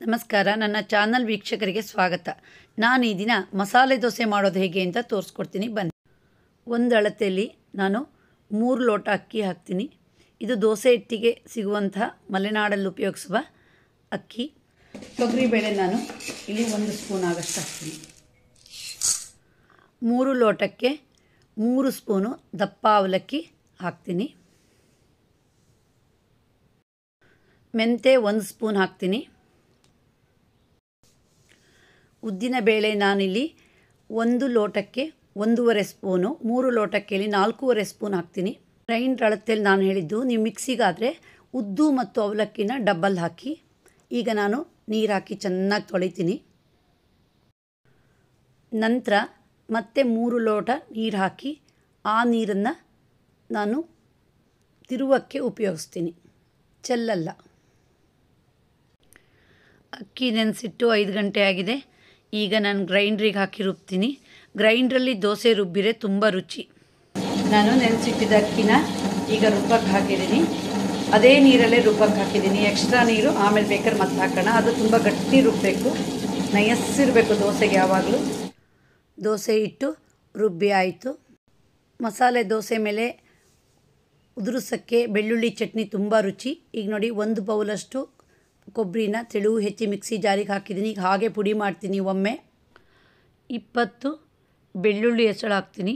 ನಮಸ್ಕಾರ ನನ್ನ ಚಾನಲ್ ವೀಕ್ಷಕರಿಗೆ ಸ್ವಾಗತ ನಾನು ಈ ದಿನ ಮಸಾಲೆ ದೋಸೆ ಮಾಡೋದು ಹೇಗೆ ಅಂತ ತೋರಿಸ್ಕೊಡ್ತೀನಿ ಬನ್ನಿ ಒಂದು ಅಳತೆಯಲ್ಲಿ ನಾನು ಮೂರು ಲೋಟ ಅಕ್ಕಿ ಹಾಕ್ತೀನಿ ಇದು ದೋಸೆ ಹಿಟ್ಟಿಗೆ ಸಿಗುವಂತಹ ಮಲೆನಾಡಲ್ಲಿ ಉಪಯೋಗಿಸುವ ಅಕ್ಕಿ ತೊಗರಿಬೇಳೆ ನಾನು ಇಲ್ಲಿ ಒಂದು ಸ್ಪೂನ್ ಆಗಷ್ಟು ಹಾಕ್ತೀನಿ ಮೂರು ಲೋಟಕ್ಕೆ ಮೂರು ಸ್ಪೂನು ದಪ್ಪ ಅವಲಕ್ಕಿ ಹಾಕ್ತೀನಿ ಮೆಂತೆ ಒಂದು ಸ್ಪೂನ್ ಹಾಕ್ತೀನಿ ಉದ್ದಿನ ಬೇಳೆ ನಾನಿಲ್ಲಿ ಒಂದು ಲೋಟಕ್ಕೆ ಒಂದೂವರೆ ಸ್ಪೂನು ಮೂರು ಲೋಟಕ್ಕೆ ಇಲ್ಲಿ ನಾಲ್ಕೂವರೆ ಸ್ಪೂನ್ ಹಾಕ್ತೀನಿ ಗ್ರೈಂಡ್ ಅಳತೆಯಲ್ಲಿ ನಾನು ಹೇಳಿದ್ದು ನೀವು ಮಿಕ್ಸಿಗಾದರೆ ಉದ್ದು ಮತ್ತು ಅವಲಕ್ಕಿನ ಡಬ್ಬಲ್ ಹಾಕಿ ಈಗ ನಾನು ನೀರು ಹಾಕಿ ಚೆನ್ನಾಗಿ ತೊಳಿತೀನಿ ನಂತರ ಮತ್ತೆ ಮೂರು ಲೋಟ ನೀರು ಹಾಕಿ ಆ ನೀರನ್ನು ನಾನು ತಿರುವಕ್ಕೆ ಉಪಯೋಗಿಸ್ತೀನಿ ಚೆಲ್ಲಲ್ಲ ಅಕ್ಕಿ ನೆನೆಸಿಟ್ಟು ಐದು ಗಂಟೆ ಆಗಿದೆ ಈಗ ನಾನು ಗ್ರೈಂಡ್ರಿಗೆ ಹಾಕಿ ರುಬ್ತೀನಿ ಗ್ರೈಂಡ್ರಲ್ಲಿ ದೋಸೆ ರುಬ್ಬಿರೆ ತುಂಬ ರುಚಿ ನಾನು ನೆನೆಸಿಟ್ಟಿದ್ದ ಅಕ್ಕಿನ ಈಗ ರುಬ್ಬಕ್ಕೆ ಹಾಕಿದ್ದೀನಿ ಅದೇ ನೀರಲ್ಲೇ ರುಬ್ಬಕ್ಕೆ ಹಾಕಿದ್ದೀನಿ ಎಕ್ಸ್ಟ್ರಾ ನೀರು ಆಮೇಲೆ ಬೇಕಾದ್ರೆ ಮತ್ತೆ ಹಾಕೋಣ ಅದು ತುಂಬ ಗಟ್ಟಿ ರುಬ್ಬಬೇಕು ನಯಸ್ಸಿರಬೇಕು ದೋಸೆಗೆ ಯಾವಾಗಲೂ ದೋಸೆ ಇಟ್ಟು ರುಬ್ಬಿ ಆಯಿತು ಮಸಾಲೆ ದೋಸೆ ಮೇಲೆ ಉದುರಿಸೋಕ್ಕೆ ಬೆಳ್ಳುಳ್ಳಿ ಚಟ್ನಿ ತುಂಬ ರುಚಿ ಈಗ ನೋಡಿ ಒಂದು ಬೌಲಷ್ಟು ಕೊಬ್ಬರಿನ ತೆಳು ಹೆಚ್ಚಿ ಮಿಕ್ಸಿ ಜಾರಿಗೆ ಹಾಕಿದ್ದೀನಿ ಈಗ ಹಾಗೆ ಪುಡಿ ಮಾಡ್ತೀನಿ ಒಮ್ಮೆ ಇಪ್ಪತ್ತು ಬೆಳ್ಳುಳ್ಳಿ ಹೆಸಳು ಹಾಕ್ತೀನಿ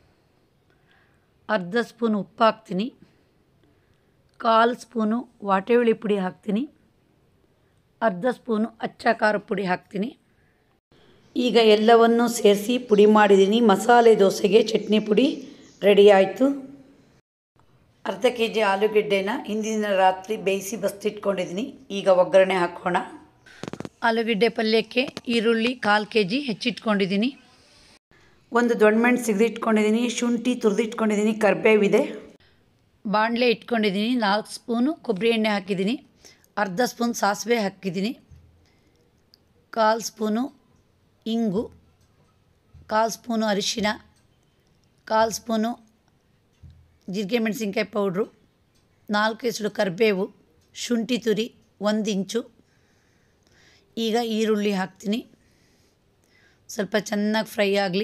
ಅರ್ಧ ಸ್ಪೂನ್ ಉಪ್ಪು ಹಾಕ್ತೀನಿ ಕಾಲು ಸ್ಪೂನು ವಾಟೆಹುಳಿ ಪುಡಿ ಹಾಕ್ತೀನಿ ಅರ್ಧ ಸ್ಪೂನು ಅಚ್ಚ ಖಾರ ಪುಡಿ ಹಾಕ್ತೀನಿ ಈಗ ಎಲ್ಲವನ್ನೂ ಸೇರಿಸಿ ಪುಡಿ ಮಾಡಿದ್ದೀನಿ ಮಸಾಲೆ ದೋಸೆಗೆ ಚಟ್ನಿ ಪುಡಿ ರೆಡಿ ಆಯಿತು ಅರ್ಧ ಕೆ ಜಿ ಆಲೂಗೆಡ್ಡೆನ ಹಿಂದಿನ ರಾತ್ರಿ ಬೇಯಿಸಿ ಬಸ್ತಿಟ್ಕೊಂಡಿದ್ದೀನಿ ಈಗ ಒಗ್ಗರಣೆ ಹಾಕೋಣ ಆಲೂಗೆಡ್ಡೆ ಪಲ್ಯಕ್ಕೆ ಈರುಳ್ಳಿ ಕಾಲು ಕೆ ಜಿ ಹೆಚ್ಚಿಟ್ಕೊಂಡಿದ್ದೀನಿ ಒಂದು ದೊಣ್ಣಮೆಣು ಸಿಗದಿಟ್ಕೊಂಡಿದ್ದೀನಿ ಶುಂಠಿ ತುರಿದಿಟ್ಕೊಂಡಿದ್ದೀನಿ ಕರ್ಬೇವಿದೆ ಬಾಣಲೆ ಇಟ್ಕೊಂಡಿದ್ದೀನಿ ನಾಲ್ಕು ಸ್ಪೂನು ಕೊಬ್ಬರಿ ಎಣ್ಣೆ ಹಾಕಿದ್ದೀನಿ ಅರ್ಧ ಸ್ಪೂನ್ ಸಾಸಿವೆ ಹಾಕಿದ್ದೀನಿ ಕಾಲು ಸ್ಪೂನು ಇಂಗು ಕಾಲು ಸ್ಪೂನು ಅರಿಶಿನ ಕಾಲು ಸ್ಪೂನು ಜೀರಿಗೆ ಮೆಣಸಿನ್ಕಾಯಿ ಪೌಡ್ರು ನಾಲ್ಕು ಹೆಸರು ಕರಿಬೇವು ಶುಂಠಿ ತುರಿ ಒಂದು ಇಂಚು ಈಗ ಈರುಳ್ಳಿ ಹಾಕ್ತೀನಿ ಸ್ವಲ್ಪ ಚೆನ್ನಾಗಿ ಫ್ರೈ ಆಗಲಿ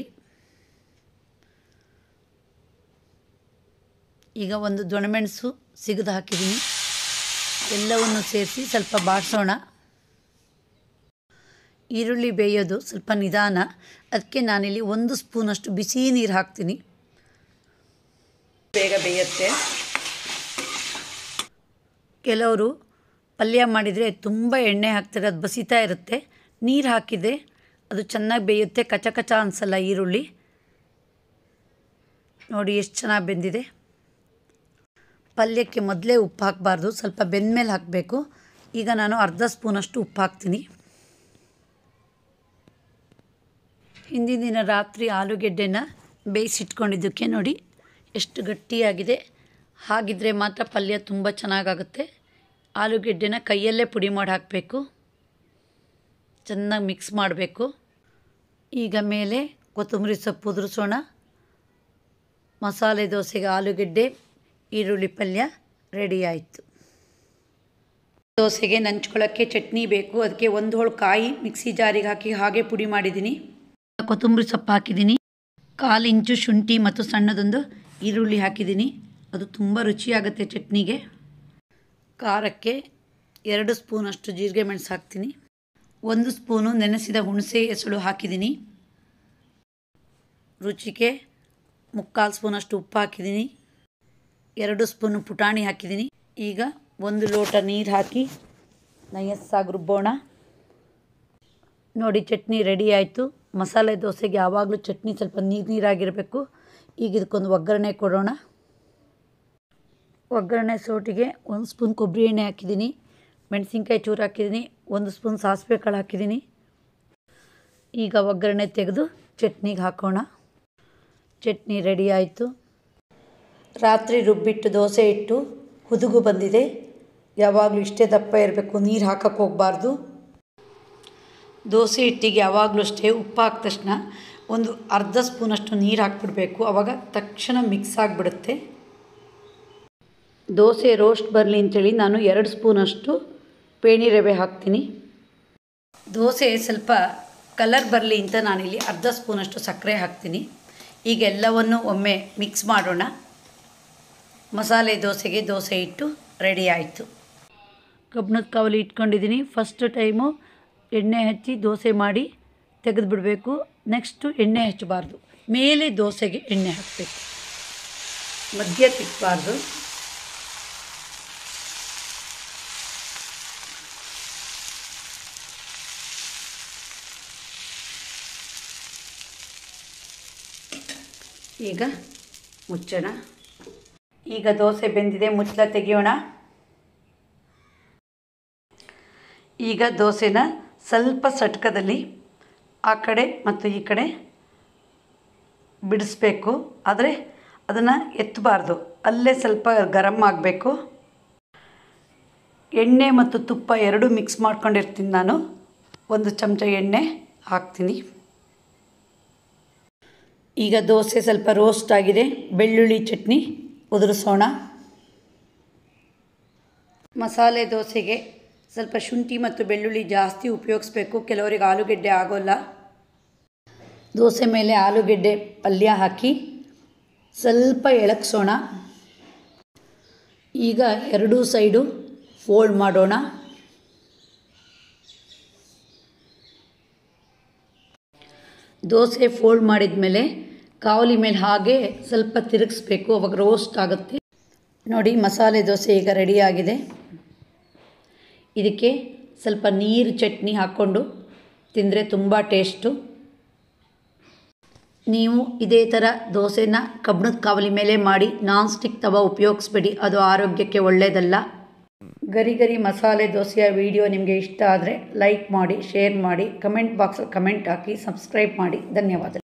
ಈಗ ಒಂದು ದೊಣಮೆಣಸು ಸಿಗದು ಹಾಕಿದ್ದೀನಿ ಎಲ್ಲವನ್ನು ಸೇರಿಸಿ ಸ್ವಲ್ಪ ಬಾಡಿಸೋಣ ಈರುಳ್ಳಿ ಬೇಯೋದು ಸ್ವಲ್ಪ ನಿಧಾನ ಅದಕ್ಕೆ ನಾನಿಲ್ಲಿ ಒಂದು ಸ್ಪೂನಷ್ಟು ಬಿಸಿ ನೀರು ಹಾಕ್ತೀನಿ ಬೇಗ ಬೇಯುತ್ತೆ ಕೆಲವರು ಪಲ್ಯ ಮಾಡಿದರೆ ತುಂಬ ಎಣ್ಣೆ ಹಾಕ್ತಾರೆ ಅದು ಬಸಿತಾ ಇರುತ್ತೆ ನೀರು ಹಾಕಿದರೆ ಅದು ಚೆನ್ನಾಗಿ ಬೇಯುತ್ತೆ ಕಚ ಕಚ ಅನಿಸಲ್ಲ ಈರುಳ್ಳಿ ನೋಡಿ ಎಷ್ಟು ಚೆನ್ನಾಗಿ ಬೆಂದಿದೆ ಪಲ್ಯಕ್ಕೆ ಮೊದಲೇ ಉಪ್ಪು ಹಾಕಬಾರ್ದು ಸ್ವಲ್ಪ ಬೆಂದಮೇಲೆ ಹಾಕಬೇಕು ಈಗ ನಾನು ಅರ್ಧ ಸ್ಪೂನಷ್ಟು ಉಪ್ಪು ಹಾಕ್ತೀನಿ ಹಿಂದಿನ ದಿನ ರಾತ್ರಿ ಆಲೂಗೆಡ್ಡೆನ ಬೇಯಿಸಿಟ್ಕೊಂಡಿದ್ದಕ್ಕೆ ನೋಡಿ ಎಷ್ಟು ಗಟ್ಟಿಯಾಗಿದೆ ಹಾಗಿದ್ದರೆ ಮಾತ್ರ ಪಲ್ಯ ತುಂಬ ಚೆನ್ನಾಗಾಗುತ್ತೆ ಆಲೂಗೆಡ್ಡೆನ ಕೈಯಲ್ಲೇ ಪುಡಿ ಮಾಡಿ ಹಾಕಬೇಕು ಚೆನ್ನಾಗಿ ಮಿಕ್ಸ್ ಮಾಡಬೇಕು ಈಗ ಮೇಲೆ ಕೊತ್ತಂಬರಿ ಸೊಪ್ಪು ಉದುರಿಸೋಣ ಮಸಾಲೆ ದೋಸೆಗೆ ಆಲೂಗೆಡ್ಡೆ ಈರುಳ್ಳಿ ಪಲ್ಯ ರೆಡಿ ಆಯಿತು ದೋಸೆಗೆ ನಂಚ್ಕೊಳ್ಳೋಕ್ಕೆ ಚಟ್ನಿ ಬೇಕು ಅದಕ್ಕೆ ಒಂದು ಹೋಳು ಕಾಯಿ ಮಿಕ್ಸಿ ಜಾರಿಗೆ ಹಾಕಿ ಹಾಗೆ ಪುಡಿ ಮಾಡಿದ್ದೀನಿ ಕೊತ್ತಂಬರಿ ಸೊಪ್ಪು ಹಾಕಿದ್ದೀನಿ ಕಾಲು ಇಂಚು ಶುಂಠಿ ಮತ್ತು ಸಣ್ಣದೊಂದು ಈರುಳ್ಳಿ ಹಾಕಿದ್ದೀನಿ ಅದು ತುಂಬ ರುಚಿಯಾಗುತ್ತೆ ಚಟ್ನಿಗೆ ಖಾರಕ್ಕೆ ಎರಡು ಸ್ಪೂನಷ್ಟು ಜೀರಿಗೆ ಮೆಣಸು ಹಾಕ್ತೀನಿ ಒಂದು ಸ್ಪೂನು ನೆನೆಸಿದ ಹುಣಸೆ ಹೆಸಳು ಹಾಕಿದ್ದೀನಿ ರುಚಿಗೆ ಮುಕ್ಕಾಲು ಸ್ಪೂನಷ್ಟು ಉಪ್ಪು ಹಾಕಿದ್ದೀನಿ ಎರಡು ಸ್ಪೂನು ಪುಟಾಣಿ ಹಾಕಿದ್ದೀನಿ ಈಗ ಒಂದು ಲೋಟ ನೀರು ಹಾಕಿ ನಯಸ್ಸಾಗಿ ರುಬ್ಬೋಣ ನೋಡಿ ಚಟ್ನಿ ರೆಡಿ ಆಯಿತು ಮಸಾಲೆ ದೋಸೆಗೆ ಯಾವಾಗಲೂ ಚಟ್ನಿ ಸ್ವಲ್ಪ ನೀರು ನೀರಾಗಿರಬೇಕು ಈಗ ಇದಕ್ಕೊಂದು ಒಗ್ಗರಣೆ ಕೊಡೋಣ ಒಗ್ಗರಣೆ ಸೋಟಿಗೆ ಒಂದು ಸ್ಪೂನ್ ಕೊಬ್ಬರಿ ಎಣ್ಣೆ ಹಾಕಿದ್ದೀನಿ ಮೆಣಸಿನ್ಕಾಯಿ ಚೂರು ಹಾಕಿದ್ದೀನಿ ಒಂದು ಸ್ಪೂನ್ ಸಾಸಿವೆ ಕಾಳು ಹಾಕಿದ್ದೀನಿ ಈಗ ಒಗ್ಗರಣೆ ತೆಗೆದು ಚಟ್ನಿಗೆ ಹಾಕೋಣ ಚಟ್ನಿ ರೆಡಿ ಆಯಿತು ರಾತ್ರಿ ರುಬ್ಬಿಟ್ಟು ದೋಸೆ ಇಟ್ಟು ಹುದುಗು ಬಂದಿದೆ ಯಾವಾಗಲೂ ಇಷ್ಟೇ ದಪ್ಪ ಇರಬೇಕು ನೀರು ಹಾಕಕ್ಕೆ ಹೋಗಬಾರ್ದು ದೋಸೆ ಹಿಟ್ಟಿಗೆ ಯಾವಾಗಲೂ ಅಷ್ಟೇ ಉಪ್ಪು ಹಾಕಿದ ತಕ್ಷಣ ಒಂದು ಅರ್ಧ ಸ್ಪೂನಷ್ಟು ನೀರು ಹಾಕ್ಬಿಡ್ಬೇಕು ಆವಾಗ ತಕ್ಷಣ ಮಿಕ್ಸ್ ಆಗಿಬಿಡುತ್ತೆ ದೋಸೆ ರೋಸ್ಟ್ ಬರಲಿ ಅಂಥೇಳಿ ನಾನು ಎರಡು ಸ್ಪೂನಷ್ಟು ಪೇಣಿ ರವೆ ಹಾಕ್ತೀನಿ ದೋಸೆ ಸ್ವಲ್ಪ ಕಲರ್ ಬರಲಿ ಅಂತ ನಾನಿಲ್ಲಿ ಅರ್ಧ ಸ್ಪೂನಷ್ಟು ಸಕ್ಕರೆ ಹಾಕ್ತೀನಿ ಈಗ ಎಲ್ಲವನ್ನು ಒಮ್ಮೆ ಮಿಕ್ಸ್ ಮಾಡೋಣ ಮಸಾಲೆ ದೋಸೆಗೆ ದೋಸೆ ಇಟ್ಟು ರೆಡಿ ಆಯಿತು ಕಬ್ಬಣದ ಕಾವಲಿ ಇಟ್ಕೊಂಡಿದ್ದೀನಿ ಫಸ್ಟ್ ಟೈಮು ಎಣ್ಣೆ ಹಚ್ಚಿ ದೋಸೆ ಮಾಡಿ ತೆಗೆದು ಬಿಡಬೇಕು ನೆಕ್ಸ್ಟು ಎಣ್ಣೆ ಹಚ್ಚಬಾರ್ದು ಮೇಲೆ ದೋಸೆಗೆ ಎಣ್ಣೆ ಹಾಕಬೇಕು ಮಧ್ಯ ತಿಕ್ಕಬಾರ್ದು ಈಗ ಮುಚ್ಚೋಣ ಈಗ ದೋಸೆ ಬೆಂದಿದೆ ಮುಚ್ಚಳ ತೆಗೆಯೋಣ ಈಗ ದೋಸೆನ ಸ್ವಲ್ಪ ಸಟ್ಕದಲ್ಲಿ ಆ ಕಡೆ ಮತ್ತು ಈ ಕಡೆ ಬಿಡಿಸ್ಬೇಕು ಆದರೆ ಅದನ್ನು ಎತ್ತಬಾರ್ದು ಅಲ್ಲೇ ಸ್ವಲ್ಪ ಗರಮ್ ಆಗಬೇಕು ಎಣ್ಣೆ ಮತ್ತು ತುಪ್ಪ ಎರಡೂ ಮಿಕ್ಸ್ ಮಾಡ್ಕೊಂಡಿರ್ತೀನಿ ನಾನು ಒಂದು ಚಮಚ ಎಣ್ಣೆ ಹಾಕ್ತೀನಿ ಈಗ ದೋಸೆ ಸ್ವಲ್ಪ ರೋಸ್ಟ್ ಆಗಿದೆ ಬೆಳ್ಳುಳ್ಳಿ ಚಟ್ನಿ ಉದುರಿಸೋಣ ಮಸಾಲೆ ದೋಸೆಗೆ ಸ್ವಲ್ಪ ಶುಂಠಿ ಮತ್ತು ಬೆಳ್ಳುಳ್ಳಿ ಜಾಸ್ತಿ ಉಪಯೋಗಿಸ್ಬೇಕು ಕೆಲವರಿಗೆ ಆಲೂಗೆಡ್ಡೆ ಆಗೋಲ್ಲ ದೋಸೆ ಮೇಲೆ ಆಲೂಗೆಡ್ಡೆ ಪಲ್ಯ ಹಾಕಿ ಸ್ವಲ್ಪ ಎಳಕ್ಸೋಣ ಈಗ ಎರಡೂ ಸೈಡು ಫೋಲ್ಡ್ ಮಾಡೋಣ ದೋಸೆ ಫೋಲ್ಡ್ ಮಾಡಿದ ಮೇಲೆ ಕಾವಲಿ ಮೇಲೆ ಹಾಗೆ ಸ್ವಲ್ಪ ತಿರುಗಿಸ್ಬೇಕು ಅವಾಗ ರೋಸ್ಟ್ ಆಗುತ್ತೆ ನೋಡಿ ಮಸಾಲೆ ದೋಸೆ ಈಗ ರೆಡಿಯಾಗಿದೆ ಇದಕ್ಕೆ ಸ್ವಲ್ಪ ನೀರು ಚಟ್ನಿ ಹಾಕ್ಕೊಂಡು ತಿಂದರೆ ತುಂಬ ಟೇಸ್ಟು ನೀವು ಇದೇ ಥರ ದೋಸೆನ ಕಬ್ಬಣದ ಕಾವಲಿ ಮೇಲೆ ಮಾಡಿ ನಾನ್ ಸ್ಟಿಕ್ ತವ ಉಪಯೋಗಿಸ್ಬೇಡಿ ಅದು ಆರೋಗ್ಯಕ್ಕೆ ಒಳ್ಳೆಯದಲ್ಲ ಗರಿ ಗರಿ ಮಸಾಲೆ ದೋಸೆಯ ವಿಡಿಯೋ ನಿಮಗೆ ಇಷ್ಟ ಆದರೆ ಲೈಕ್ ಮಾಡಿ ಶೇರ್ ಮಾಡಿ ಕಮೆಂಟ್ ಬಾಕ್ಸಲ್ಲಿ ಕಮೆಂಟ್ ಹಾಕಿ ಸಬ್ಸ್ಕ್ರೈಬ್ ಮಾಡಿ ಧನ್ಯವಾದ